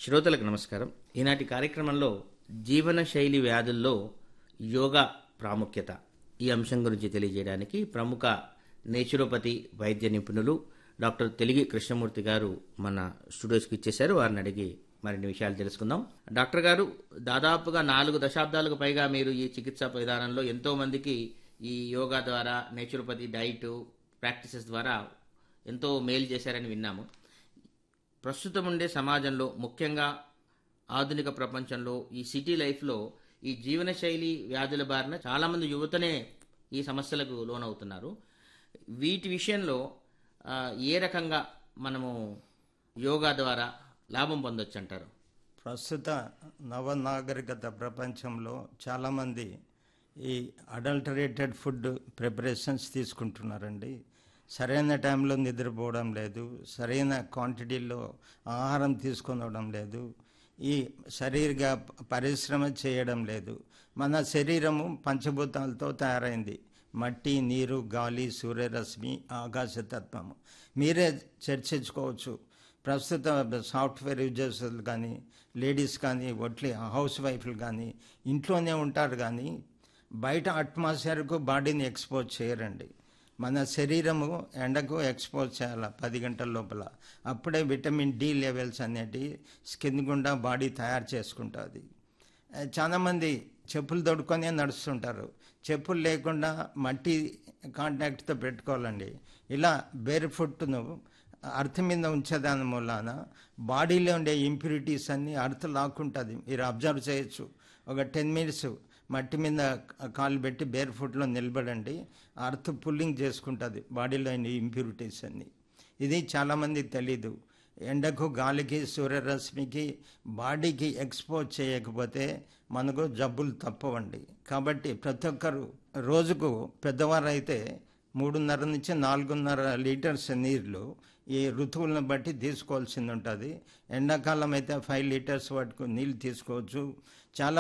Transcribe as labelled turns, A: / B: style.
A: శ్రోతలకు నమస్కారం ఈనాటి కార్యక్రమంలో జీవనశైలి వ్యాధుల్లో యోగా ప్రాముఖ్యత ఈ అంశం గురించి తెలియజేయడానికి ప్రముఖ నేచురోపతి వైద్య నిపుణులు డాక్టర్ తెలిగి కృష్ణమూర్తి గారు మన స్టూడియోస్కి ఇచ్చేశారు వారిని అడిగి మరిన్ని విషయాలు తెలుసుకుందాం డాక్టర్ గారు దాదాపుగా నాలుగు దశాబ్దాలకు పైగా మీరు ఈ చికిత్సా విధానంలో ఎంతో మందికి ఈ యోగా ద్వారా నేచురోపతి డైట్ ప్రాక్టీసెస్ ద్వారా ఎంతో మేలు చేశారని విన్నాము ప్రస్తుతం ఉండే సమాజంలో ముఖ్యంగా ఆధునిక ప్రపంచంలో ఈ సిటీ లైఫ్లో ఈ జీవనశైలి వ్యాధుల బారిన చాలామంది యువతనే ఈ సమస్యలకు లోనవుతున్నారు వీటి విషయంలో ఆ, ఏ రకంగా మనము యోగా ద్వారా లాభం పొందొచ్చు అంటారు
B: ప్రస్తుత నవనాగరికత ప్రపంచంలో చాలామంది ఈ అడల్టరేటెడ్ ఫుడ్ ప్రిపరేషన్స్ తీసుకుంటున్నారండి సరైన టైంలో నిద్రపోవడం లేదు సరైన క్వాంటిటీలో ఆహారం తీసుకొనడం లేదు ఈ శరీరగా పరిశ్రమ చేయడం లేదు మన శరీరము పంచభూతాలతో తయారైంది మట్టి నీరు గాలి సూర్యరశ్మి ఆకాశతత్వము మీరే చర్చించుకోవచ్చు ప్రస్తుత సాఫ్ట్వేర్ యూజర్స్ కానీ లేడీస్ కానీ ఒట్లీ హౌస్ వైఫ్లు కానీ ఇంట్లోనే ఉంటారు కానీ బయట అట్మాస్ఫియర్కు బాడీని ఎక్స్పోజ్ చేయరండి మన శరీరము ఎండకు ఎక్స్పోజ్ చేయాలి పది గంటల లోపల అప్పుడే విటమిన్ డి లెవెల్స్ అనేటివి స్కిన్ గుండా బాడీ తయారు చేసుకుంటుంది చాలామంది చెప్పులు తొడుక్కొనే నడుస్తుంటారు చెప్పులు లేకుండా మట్టి కాంటాక్ట్తో పెట్టుకోవాలండి ఇలా బేర్ ఫుట్ను అర్త్ మీద ఉంచేదాని మూలాన బాడీలో ఉండే ఇంప్యూరిటీస్ అన్నీ అర్త్ లాక్కుంటుంది మీరు అబ్జర్వ్ చేయొచ్చు ఒక టెన్ మినిట్స్ మట్టి మీద కాలు పెట్టి బేర్ ఫుట్లో నిలబడండి అర్త్ పుల్లింగ్ చేసుకుంటుంది బాడీలో ఇంప్యూరిటీస్ అన్నీ ఇది చాలామందికి తెలీదు ఎండకు గాలికి సూర్యరశ్మికి బాడీకి ఎక్స్పోజ్ చేయకపోతే మనకు జబ్బులు తప్పవండి కాబట్టి ప్రతి ఒక్కరు రోజుకు పెద్దవారు అయితే మూడున్నర నుంచి నాలుగున్నర లీటర్స్ నీళ్లు ఈ ఋతువులను బట్టి తీసుకోవాల్సింది ఉంటుంది ఎండాకాలం అయితే ఫైవ్ లీటర్స్ వరకు నీళ్ళు తీసుకోవచ్చు చాలా